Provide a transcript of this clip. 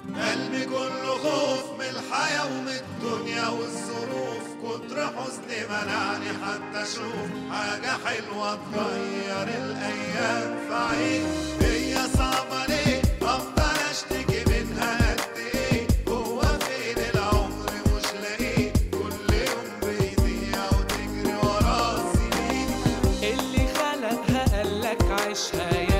قلبي كله خوف من الحياة ومن الدنيا والظروف كتر حزني منعني حتى اشوف حاجة حلوة تغير الايام في عين هي صعبة ليه افضل اشتكي منها قد ايه هو فين العمر مش لاقيه كل يوم بيضيع وتجري وراه سنين اللي خلقها قالك عيشها يا